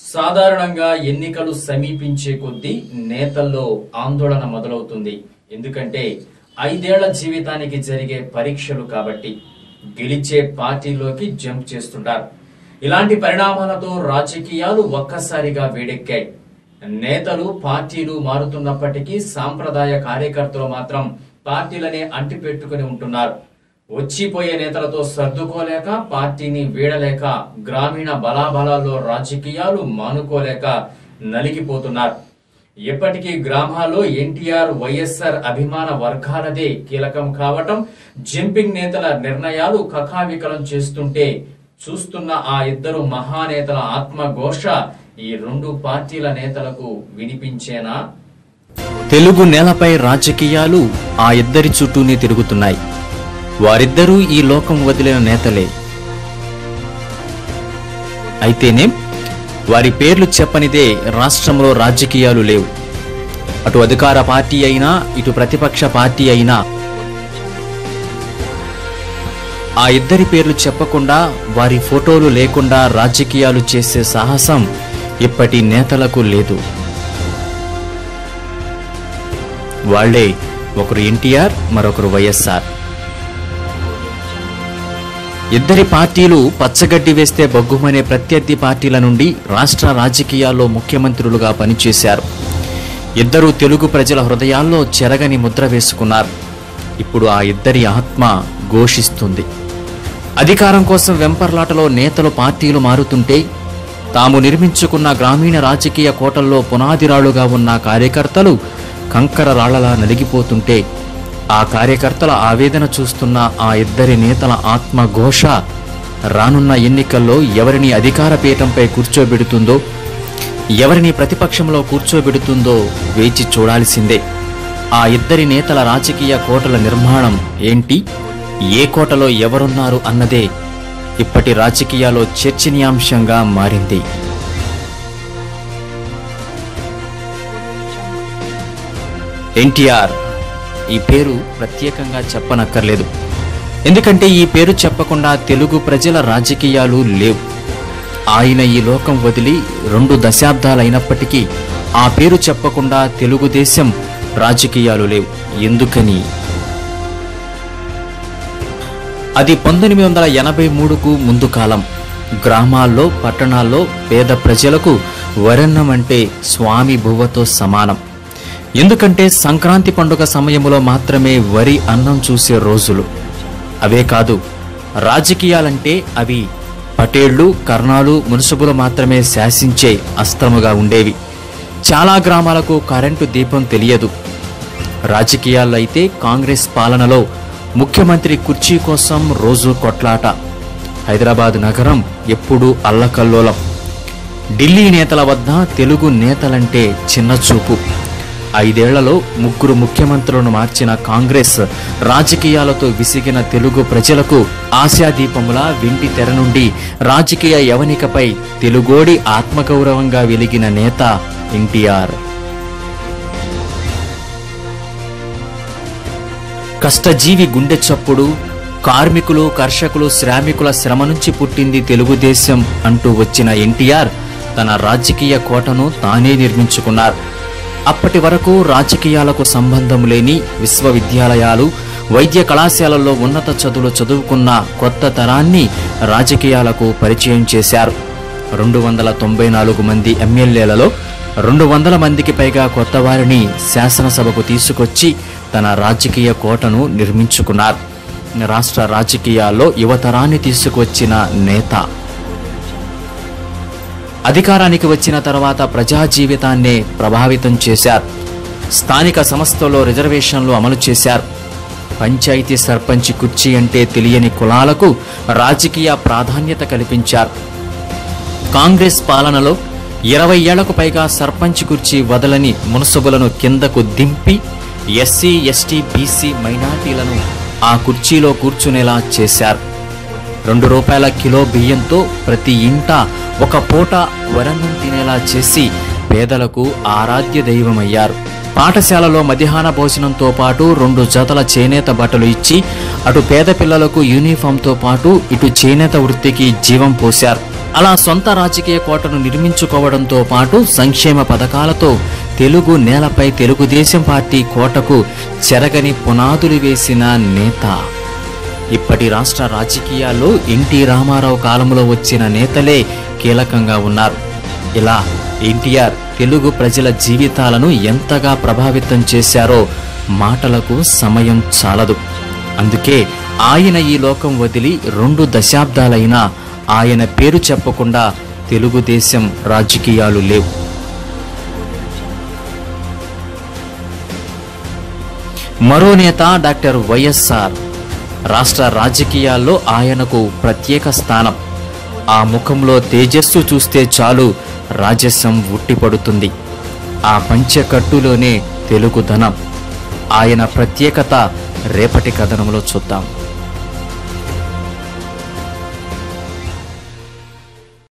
సాధారణంగా ఎన్నికలు సమీపించే కొద్దీ నేతల్లో ఆందోళన మొదలవుతుంది ఎందుకంటే ఐదేళ్ల జీవితానికి జరిగే పరీక్షలు కాబట్టి గెలిచే పార్టీలోకి జంప్ చేస్తుంటారు ఇలాంటి పరిణామాలతో రాజకీయాలు ఒక్కసారిగా వేడెక్కాయి నేతలు పార్టీలు మారుతున్నప్పటికీ సాంప్రదాయ కార్యకర్తలు మాత్రం పార్టీలనే అంటిపెట్టుకుని ఉంటున్నారు వచ్చిపోయే నేతలతో సర్దుకోలేక పార్టీని వీడలేక గ్రామీణ బలాబలాల్లో రాజకీయాలు మానుకోలేక నలిగిపోతున్నారు ఇప్పటికీ గ్రామాల్లో ఎన్టీఆర్ వైఎస్ఆర్ అభిమాన వర్గాలదే కీలకం కావటం జంపింగ్ నేతల నిర్ణయాలు కకావికలం చేస్తుంటే చూస్తున్న ఆ ఇద్దరు మహానేతల ఆత్మఘోష ఈ రెండు పార్టీల నేతలకు వినిపించేనా తెలుగు నేలపై రాజకీయాలు ఆ ఇద్దరి చుట్టూనే తిరుగుతున్నాయి వారిద్దరూ ఈ లోకం వదిలిన నేతలే అయితేనే వారి పేర్లు చెప్పనిదే రాష్ట్రంలో రాజకీయాలు లేవు అటు అధికార పార్టీ అయినా ఇటు ప్రతిపక్ష పార్టీ అయినా ఆ ఇద్దరి పేర్లు చెప్పకుండా వారి ఫోటోలు లేకుండా రాజకీయాలు చేసే సాహసం ఇప్పటి నేతలకు లేదు వాళ్లే ఒకరు ఎన్టీఆర్ మరొకరు వైఎస్ఆర్ ఇద్దరి పార్టీలు పచ్చగడ్డి వేస్తే బగ్గుమనే ప్రత్యర్థి పార్టీల నుండి రాష్ట్ర రాజకీయాల్లో ముఖ్యమంత్రులుగా పనిచేశారు ఇద్దరు తెలుగు ప్రజల హృదయాల్లో చెరగని ముద్ర వేసుకున్నారు ఇప్పుడు ఆ ఇద్దరి ఆత్మ ఘోషిస్తుంది అధికారం కోసం వెంపర్లాటలో నేతలు పార్టీలు మారుతుంటే తాము నిర్మించుకున్న గ్రామీణ రాజకీయ కోటల్లో పునాదిరాళ్లుగా ఉన్న కార్యకర్తలు కంకర రాళ్లలా నలిగిపోతుంటే ఆ కార్యకర్తల ఆవేదన చూస్తున్న ఆ ఇద్దరి నేతల ఆత్మఘోష రానున్న ఎన్నికల్లో ఎవరిని అధికార పీఠంపై కూర్చోబెడుతుందో ఎవరిని ప్రతిపక్షంలో కూర్చోబెడుతుందో వేచి చూడాల్సిందే ఆ ఇద్దరి నేతల రాజకీయ కోటల నిర్మాణం ఏంటి ఏ కోటలో ఎవరున్నారు అన్నదే ఇప్పటి రాజకీయాల్లో చర్చనీయాంశంగా మారింది ఎన్టీఆర్ ఈ పేరు ప్రత్యేకంగా చెప్పనక్కర్లేదు ఎందుకంటే ఈ పేరు చెప్పకుండా తెలుగు ప్రజల రాజకీయాలు లేవు ఆయన ఈ లోకం వదిలి రెండు దశాబ్దాలైనప్పటికీ ఆ పేరు చెప్పకుండా తెలుగుదేశం రాజకీయాలు లేవు ఎందుకని అది పంతొమ్మిది వందల ఎనభై మూడుకు ముందు కాలం గ్రామాల్లో పట్టణాల్లో పేద ప్రజలకు వరన్నం అంటే స్వామి బువ్వతో సమానం ఎందుకంటే సంక్రాంతి పండుగ సమయంలో మాత్రమే వరి అన్నం చూసే రోజులు అవే కాదు రాజకీయాలంటే అవి పటేళ్లు కర్ణాలు మున్సిపులు మాత్రమే శాసించే అస్త్రముగా ఉండేవి చాలా గ్రామాలకు కరెంటు దీపం తెలియదు రాజకీయాల్లో అయితే కాంగ్రెస్ పాలనలో ముఖ్యమంత్రి కుర్చీ కోసం రోజు కొట్లాట హైదరాబాద్ నగరం ఎప్పుడూ అల్లకల్లోలం ఢిల్లీ నేతల వద్ద తెలుగు నేతలంటే చిన్న చూపు ఐదేళ్లలో ముగ్గురు ముఖ్యమంత్రులను మార్చిన కాంగ్రెస్ రాజకీయాలతో విసిగిన తెలుగు ప్రజలకు ఆశాదీపములా వింటి తెర నుండి రాజకీయ యవనికపై తెలుగోడి ఆత్మగౌరవంగా వెలిగిన నేత ఎన్టీఆర్ కష్టజీవి గుండె చప్పుడు కార్మికులు కర్షకులు శ్రామికుల శ్రమ నుంచి పుట్టింది తెలుగుదేశం అంటూ వచ్చిన ఎన్టీఆర్ తన రాజకీయ కోటను తానే నిర్మించుకున్నారు అప్పటి వరకు రాజకీయాలకు సంబంధం లేని విశ్వవిద్యాలయాలు వైద్య కళాశాలల్లో ఉన్నత చదువులు చదువుకున్న కొత్త తరాన్ని రాజకీయాలకు పరిచయం చేశారు రెండు వందల తొంభై నాలుగు మంది ఎమ్మెల్యేలలో రెండు వందల మందికి పైగా కొత్త వారిని శాసనసభకు తీసుకొచ్చి తన రాజకీయ కోటను నిర్మించుకున్నారు రాష్ట్ర రాజకీయాల్లో యువతరాన్ని తీసుకొచ్చిన నేత అధికారానికి వచ్చిన తర్వాత ప్రజా జీవితాన్నే ప్రభావితం చేశారు స్థానిక సంస్థల్లో రిజర్వేషన్లు అమలు చేశారు పంచాయతీ సర్పంచ్ కుర్చీ అంటే తెలియని కులాలకు రాజకీయ ప్రాధాన్యత కల్పించారు కాంగ్రెస్ పాలనలో ఇరవై ఏళ్లకు పైగా సర్పంచ్ కుర్చీ వదలని మునసబులను కిందకు దింపి ఎస్సీ ఎస్టీ బీసీ మైనార్టీలను ఆ కుర్చీలో కూర్చునేలా చేశారు రెండు రూపాయల కిలో బియ్యంతో ప్రతి ఇంట ఒక పూట వరన్నం తినేలా చేసి పేదలకు ఆరాధ్య దైవమయ్యారు పాఠశాలలో మధ్యాహ్న భోజనంతో పాటు రెండు జతల చేనేత బట్టలు ఇచ్చి అటు పేద పిల్లలకు యూనిఫామ్తో పాటు ఇటు చేనేత వృత్తికి జీవం పోశారు అలా సొంత రాజకీయ కోటను నిర్మించుకోవడంతో పాటు సంక్షేమ పథకాలతో తెలుగు నేలపై తెలుగుదేశం పార్టీ కోటకు చెరగని పునాదులు వేసిన నేత ఇప్పటి రాష్ట్ర రాజకీయాల్లో ఎన్టీ రామారావు కాలంలో వచ్చిన నేతలే కీలకంగా ఉన్నారు ఇలా ఎన్టీఆర్ తెలుగు ప్రజల జీవితాలను ఎంతగా ప్రభావితం చేశారో మాటలకు సమయం చాలదు అందుకే ఆయన ఈ లోకం వదిలి రెండు దశాబ్దాలైనా ఆయన పేరు చెప్పకుండా తెలుగుదేశం రాజకీయాలు లేవు మరో నేత డాక్టర్ వైఎస్ఆర్ రాష్ట్ర రాజకీయాల్లో ఆయనకు ప్రత్యేక స్థానం ఆ ముఖంలో తేజస్సు చూస్తే చాలు రాజస్వం ఉట్టిపడుతుంది ఆ పంచకట్టులోనే తెలుగుదనం ఆయన ప్రత్యేకత రేపటి కథనంలో చూద్దాం